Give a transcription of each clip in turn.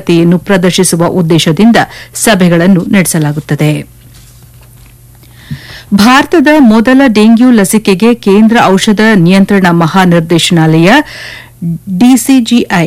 ಬದ್ಧತೆಯನ್ನು ಪ್ರದರ್ಶಿಸುವ ಉದ್ದೇಶದಿಂದ ಸಭೆಗಳನ್ನು ನಡೆಸಲಾಗುತ್ತದೆ ಭಾರತದ ಮೊದಲ ಡೆಂಗ್ಯೂ ಲಸಿಕೆಗೆ ಕೇಂದ್ರ ಔಷಧ ನಿಯಂತ್ರಣ ಮಹಾನಿರ್ದೇಶನಾಲಯ ಡಿಸಿಜಿಐ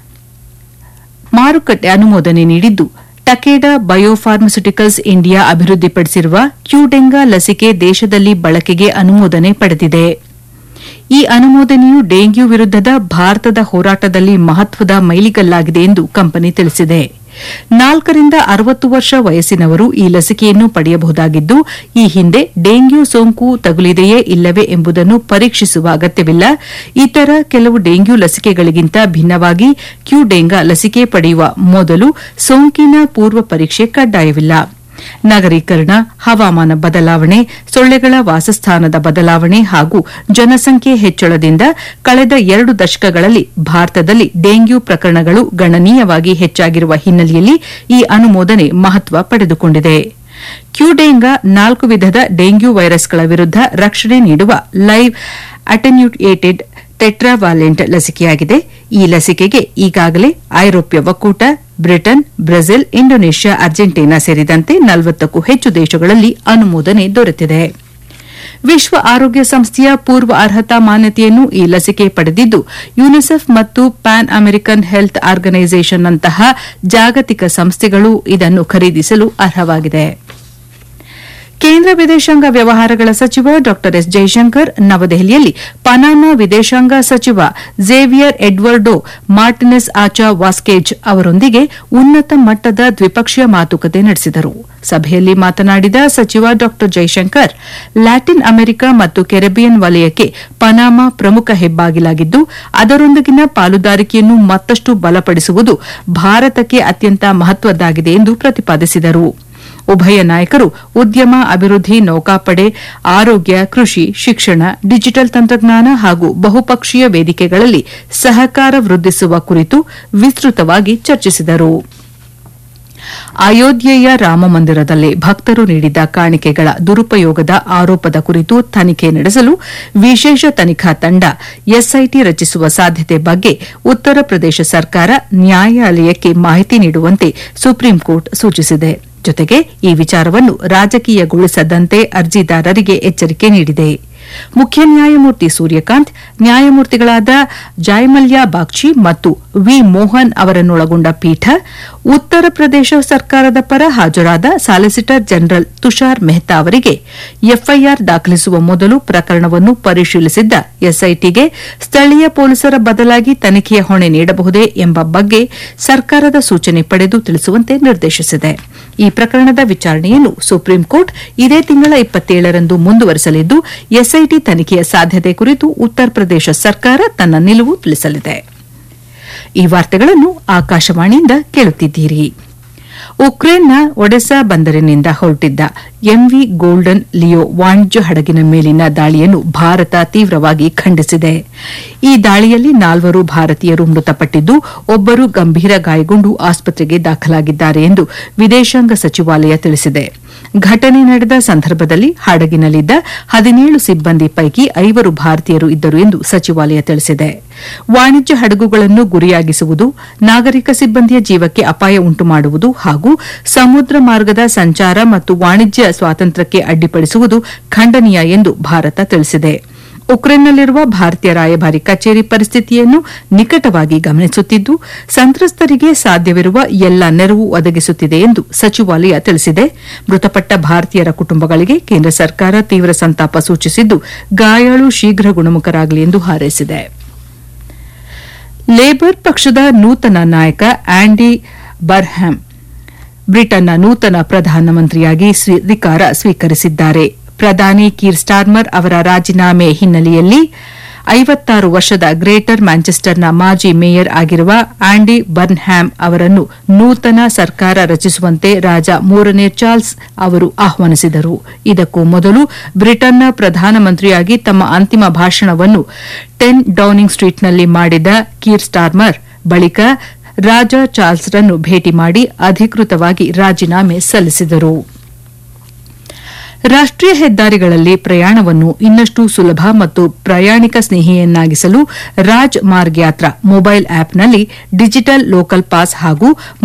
ಮಾರುಕಟ್ಟೆ ಅನುಮೋದನೆ ನೀಡಿದ್ದು ಟಕೇಡಾ ಬಯೋಫಾರ್ಮಸ್ಯುಟಿಕಲ್ಸ್ ಇಂಡಿಯಾ ಅಭಿವೃದ್ಧಿಪಡಿಸಿರುವ ಕ್ಯೂಡೆಂಗಾ ಲಸಿಕೆ ದೇಶದಲ್ಲಿ ಬಳಕೆಗೆ ಅನುಮೋದನೆ ಪಡೆದಿದೆ ಈ ಅನುಮೋದನೆಯು ಡೆಂಗ್ಯೂ ವಿರುದ್ದದ ಭಾರತದ ಹೋರಾಟದಲ್ಲಿ ಮಹತ್ವದ ಮೈಲಿಗಲ್ಲಾಗಿದೆ ಎಂದು ಕಂಪನಿ ತಿಳಿಸಿದೆ ನಾಲ್ಕರಿಂದ ಅರವತ್ತು ವರ್ಷ ವಯಸ್ಸಿನವರು ಈ ಲಸಿಕೆಯನ್ನು ಪಡೆಯಬಹುದಾಗಿದ್ದು ಈ ಹಿಂದೆ ಡೆಂಗ್ಯೂ ಸೋಂಕು ತಗುಲಿದೆಯೇ ಇಲ್ಲವೇ ಎಂಬುದನ್ನು ಪರೀಕ್ಷಿಸುವ ಅಗತ್ಯವಿಲ್ಲ ಇತರ ಕೆಲವು ಡೆಂಗ್ಯೂ ಲಸಿಕೆಗಳಿಗಿಂತ ಭಿನ್ನವಾಗಿ ಕ್ಯೂಡೆಂಗಾ ಲಸಿಕೆ ಪಡೆಯುವ ಮೊದಲು ಸೋಂಕಿನ ಪೂರ್ವ ಪರೀಕ್ಷೆ ಕಡ್ಡಾಯವಿಲ್ಲ ನಗರೀಕರಣ ಹವಾಮಾನ ಬದಲಾವಣೆ ಸೊಳ್ಳೆಗಳ ವಾಸಸ್ಥಾನದ ಬದಲಾವಣೆ ಹಾಗೂ ಜನಸಂಖ್ಯೆ ಹೆಚ್ಚಳದಿಂದ ಕಳೆದ ಎರಡು ದಶಕಗಳಲ್ಲಿ ಭಾರತದಲ್ಲಿ ಡೆಂಗ್ಯೂ ಪ್ರಕರಣಗಳು ಗಣನೀಯವಾಗಿ ಹೆಚ್ಚಾಗಿರುವ ಹಿನ್ನೆಲೆಯಲ್ಲಿ ಈ ಅನುಮೋದನೆ ಮಹತ್ವ ಪಡೆದುಕೊಂಡಿದೆ ಕ್ಯೂಡೆಂಗಾ ನಾಲ್ಕು ವಿಧದ ಡೆಂಗ್ಯೂ ವೈರಸ್ಗಳ ವಿರುದ್ದ ರಕ್ಷಣೆ ನೀಡುವ ಲೈವ್ ಅಟೆನ್ಯೂಟೇಟೆಡ್ ಟೆಟ್ರಾವಾಲೆಂಟ್ ಲಸಿಕೆಯಾಗಿದೆ ಈ ಲಸಿಕೆಗೆ ಈಗಾಗಲೇ ಐರೋಪ್ಯ ಒಕ್ಕೂಟ ಬ್ರಿಟನ್ ಬ್ರೆಜಿಲ್ ಇಂಡೋನೇಷ್ಯಾ ಅರ್ಜೆಂಟೀನಾ ಸೇರಿದಂತೆ ನಲವತ್ತಕ್ಕೂ ಹೆಚ್ಚು ದೇಶಗಳಲ್ಲಿ ಅನುಮೋದನೆ ದೊರೆತಿದೆ ವಿಶ್ವ ಆರೋಗ್ಯ ಸಂಸ್ಥೆಯ ಪೂರ್ವ ಅರ್ಹತಾ ಮಾನ್ಯತೆಯನ್ನು ಈ ಲಸಿಕೆ ಪಡೆದಿದ್ದು ಯುನಿಸೆಫ್ ಮತ್ತು ಪ್ಯಾನ್ ಅಮೆರಿಕನ್ ಹೆಲ್ತ್ ಆರ್ಗನೈಸೇಷನ್ನಂತಹ ಜಾಗತಿಕ ಸಂಸ್ಥೆಗಳು ಇದನ್ನು ಖರೀದಿಸಲು ಅರ್ಹವಾಗಿದೆ ಕೇಂದ್ರ ವಿದೇಶಾಂಗ ವ್ಯವಹಾರಗಳ ಸಚಿವ ಡಾ ಎಸ್ ಜೈಶಂಕರ್ ನವದೆಹಲಿಯಲ್ಲಿ ಪನಾಮಾ ವಿದೇಶಾಂಗ ಸಚಿವ ಝೇವಿಯರ್ ಎಡ್ವರ್ಡೋ ಮಾರ್ಟಿನೆಸ್ ಆಚಾ ವಾಸ್ಕೇಜ್ ಅವರೊಂದಿಗೆ ಉನ್ನತ ಮಟ್ಟದ ದ್ವಿಪಕ್ಷೀಯ ಮಾತುಕತೆ ನಡೆಸಿದರು ಸಭೆಯಲ್ಲಿ ಮಾತನಾಡಿದ ಸಚಿವ ಡಾ ಜೈಶಂಕರ್ ಲ್ಯಾಟಿನ್ ಅಮೆರಿಕ ಮತ್ತು ಕೆರೆಬಿಯನ್ ವಲಯಕ್ಕೆ ಪನಾಮಾ ಪ್ರಮುಖ ಹೆಬ್ಬಾಗಿಲಾಗಿದ್ದು ಅದರೊಂದಿಗಿನ ಪಾಲುದಾರಿಕೆಯನ್ನು ಮತ್ತಷ್ಟು ಬಲಪಡಿಸುವುದು ಭಾರತಕ್ಕೆ ಅತ್ಯಂತ ಮಹತ್ವದ್ದಾಗಿದೆ ಎಂದು ಪ್ರತಿಪಾದಿಸಿದರು ಉಭಯ ನಾಯಕರು ಉದ್ಯಮ ಅಭಿವೃದ್ಧಿ ನೌಕಾಪಡೆ ಆರೋಗ್ಯ ಕೃಷಿ ಶಿಕ್ಷಣ ಡಿಜಿಟಲ್ ತಂತ್ರಜ್ಞಾನ ಹಾಗೂ ಬಹುಪಕ್ಷೀಯ ವೇದಿಕೆಗಳಲ್ಲಿ ಸಹಕಾರ ವೃದ್ಧಿಸುವ ಕುರಿತು ವಿಸ್ತೃತವಾಗಿ ಚರ್ಚಿಸಿದರು ಅಯೋಧ್ಯೆಯ ರಾಮಮಂದಿರದಲ್ಲಿ ಭಕ್ತರು ನೀಡಿದ್ದ ಕಾಣಿಕೆಗಳ ದುರುಪಯೋಗದ ಆರೋಪದ ಕುರಿತು ತನಿಖೆ ನಡೆಸಲು ವಿಶೇಷ ತನಿಖಾ ತಂಡ ಎಸ್ಐಟಿ ರಚಿಸುವ ಸಾಧ್ಯತೆ ಬಗ್ಗೆ ಉತ್ತರ ಪ್ರದೇಶ ಸರ್ಕಾರ ನ್ಯಾಯಾಲಯಕ್ಕೆ ಮಾಹಿತಿ ನೀಡುವಂತೆ ಸುಪ್ರೀಂಕೋರ್ಟ್ ಸೂಚಿಸಿದೆ ಜೊತೆಗೆ ಈ ವಿಚಾರವನ್ನು ರಾಜಕೀಯಗೊಳಿಸದಂತೆ ಅರ್ಜಿದಾರರಿಗೆ ಎಚ್ಚರಿಕೆ ನೀಡಿದೆ ಮುಖ್ಯ ನ್ಯಾಯಮೂರ್ತಿ ಸೂರ್ಯಕಾಂತ್ ನ್ಯಾಯಮೂರ್ತಿಗಳಾದ ಜಾಯ್ಮಲ್ಯಾ ಬಾಗ್ಚಿ ಮತ್ತು ವಿ ಮೋಹನ್ ಅವರನ್ನೊಳಗೊಂಡ ಪೀಠ ಉತ್ತರ ಪ್ರದೇಶ ಸರ್ಕಾರದ ಪರ ಹಾಜರಾದ ಸಾಲಿಸಿಟರ್ ಜನರಲ್ ತುಷಾರ್ ಮೆಹ್ತಾ ಅವರಿಗೆ ಎಫ್ಐಆರ್ ದಾಖಲಿಸುವ ಮೊದಲು ಪ್ರಕರಣವನ್ನು ಪರಿಶೀಲಿಸಿದ್ದ ಎಸ್ಐಟಿಗೆ ಸ್ಥಳೀಯ ಪೊಲೀಸರ ಬದಲಾಗಿ ತನಿಖೆಯ ಹೊಣೆ ನೀಡಬಹುದೇ ಎಂಬ ಬಗ್ಗೆ ಸರ್ಕಾರದ ಸೂಚನೆ ಪಡೆದು ತಿಳಿಸುವಂತೆ ನಿರ್ದೇಶಿಸಿದೆ ಈ ಪ್ರಕರಣದ ವಿಚಾರಣೆಯನ್ನು ಸುಪ್ರೀಂಕೋರ್ಟ್ ಇದೇ ತಿಂಗಳ ಇಪ್ಪತ್ತೇಳರಂದು ಮುಂದುವರೆಸಲಿದ್ದು ಎಸ್ಐಟಿ ತನಿಖೆಯ ಸಾಧ್ಯತೆ ಕುರಿತು ಉತ್ತರ ಪ್ರದೇಶ ಸರ್ಕಾರ ತನ್ನ ನಿಲುವು ತಿಳಿಸಲಿದೆ ಈ ವಾರ್ತೆಗಳನ್ನು ಆಕಾಶವಾಣಿಯಿಂದ ಕೇಳುತ್ತಿದ್ದೀರಿ ಉಕ್ರೇನ್ನ ಒಡೆಸಾ ಬಂದರಿನಿಂದ ಹೊರಟಿದ್ದ ಎಂವಿ ಗೋಲ್ಡನ್ ಲಿಯೋ ವಾಣಿಜ್ಯ ಹಡಗಿನ ಮೇಲಿನ ದಾಳಿಯನ್ನು ಭಾರತ ತೀವ್ರವಾಗಿ ಖಂಡಿಸಿದೆ ಈ ದಾಳಿಯಲ್ಲಿ ನಾಲ್ವರು ಭಾರತೀಯರು ಮೃತಪಟ್ಟಿದ್ದು ಒಬ್ಬರು ಗಂಭೀರ ಗಾಯಗೊಂಡು ಆಸ್ಪತ್ರೆಗೆ ದಾಖಲಾಗಿದ್ದಾರೆ ಎಂದು ವಿದೇಶಾಂಗ ಸಚಿವಾಲಯ ತಿಳಿಸಿದೆ ಘಟನೆ ನಡೆದ ಸಂದರ್ಭದಲ್ಲಿ ಹಡಗಿನಲ್ಲಿದ್ದ ಹದಿನೇಳು ಸಿಬ್ಬಂದಿ ಪೈಕಿ ಐವರು ಭಾರತೀಯರು ಇದ್ದರು ಎಂದು ಸಚಿವಾಲಯ ತಿಳಿಸಿದೆ ವಾಣಿಜ್ಯ ಹಡಗುಗಳನ್ನು ಗುರಿಯಾಗಿಸುವುದು ನಾಗರಿಕ ಸಿಬ್ಬಂದಿಯ ಜೀವಕ್ಕೆ ಅಪಾಯ ಉಂಟುಮಾಡುವುದು ಹಾಗೂ ಸಮುದ್ರ ಮಾರ್ಗದ ಸಂಚಾರ ಮತ್ತು ವಾಣಿಜ್ಯ ಸ್ವಾತಂತ್ರ್ಯಕ್ಕೆ ಅಡ್ಡಿಪಡಿಸುವುದು ಖಂಡನೀಯ ಎಂದು ಭಾರತ ತಿಳಿಸಿದೆ ಉಕ್ರೇನ್ನಲ್ಲಿರುವ ಭಾರತೀಯ ರಾಯಭಾರಿ ಕಚೇರಿ ಪರಿಸ್ಥಿತಿಯನ್ನು ನಿಕಟವಾಗಿ ಗಮನಿಸುತ್ತಿದ್ದು ಸಂತ್ರಸ್ತರಿಗೆ ಸಾಧ್ಯವಿರುವ ಎಲ್ಲ ನೆರವು ಒದಗಿಸುತ್ತಿದೆ ಎಂದು ಸಚಿವಾಲಯ ತಿಳಿಸಿದೆ ಮೃತಪಟ್ಟ ಭಾರತೀಯರ ಕುಟುಂಬಗಳಿಗೆ ಕೇಂದ್ರ ಸರ್ಕಾರ ತೀವ್ರ ಸಂತಾಪ ಸೂಚಿಸಿದ್ದು ಗಾಯಾಳು ಶೀಘ್ರ ಗುಣಮುಖರಾಗಲಿ ಎಂದು ಹಾರೈಸಿದೆ ಲೇಬರ್ ಪಕ್ಷದ ನೂತನ ನಾಯಕ ಆಂಡಿ ಬರ್ಹ್ಯಾಮ್ ಬ್ರಿಟನ್ನ ನೂತನ ಪ್ರಧಾನಮಂತ್ರಿಯಾಗಿ ಅಧಿಕಾರ ಸ್ವೀಕರಿಸಿದ್ದಾರೆ ಪ್ರಧಾನಿ ಕೀರ್ ಸ್ಟಾರ್ಮರ್ ಅವರ ರಾಜೀನಾಮೆ ಹಿನ್ನೆಲೆಯಲ್ಲಿ ಐವತ್ತಾರು ವರ್ಷದ ಗ್ರೇಟರ್ ಮ್ಯಾಂಚೆಸ್ಟರ್ನ ಮಾಜಿ ಮೇಯರ್ ಆಗಿರುವ ಆಂಡಿ ಬರ್ನ್ಹ್ಯಾಮ್ ಅವರನ್ನು ನೂತನ ಸರ್ಕಾರ ರಚಿಸುವಂತೆ ರಾಜ ಮೂರನೇ ಚಾರ್ಲ್ಸ್ ಅವರು ಆಹ್ವಾನಿಸಿದರು ಇದಕ್ಕೂ ಮೊದಲು ಬ್ರಿಟನ್ನ ಪ್ರಧಾನಮಂತ್ರಿಯಾಗಿ ತಮ್ಮ ಅಂತಿಮ ಭಾಷಣವನ್ನು ಟೆನ್ ಡೌನಿಂಗ್ ಸ್ಟ್ರೀಟ್ನಲ್ಲಿ ಮಾಡಿದ ಕೀರ್ ಸ್ಟಾರ್ಮರ್ ಬಳಿಕ ರಾಜ ಚಾರ್ಲ್ಸ್ರನ್ನು ಭೇಟಿ ಮಾಡಿ ಅಧಿಕೃತವಾಗಿ ರಾಜೀನಾಮೆ ಸಲ್ಲಿಸಿದರು ರಾಷ್ಟೀಯ ಹೆದ್ದಾರಿಗಳಲ್ಲಿ ಪ್ರಯಾಣವನ್ನು ಇನ್ನಷ್ಟು ಸುಲಭ ಮತ್ತು ಪ್ರಯಾಣಿಕ ಸ್ನೇಹಿಯನ್ನಾಗಿಸಲು ರಾಜ್ ಮಾರ್ಗ್ ಯಾತ್ರಾ ಮೊಬೈಲ್ ಆಪ್ನಲ್ಲಿ ಡಿಜಿಟಲ್ ಲೋಕಲ್ ಪಾಸ್ ಹಾಗೂ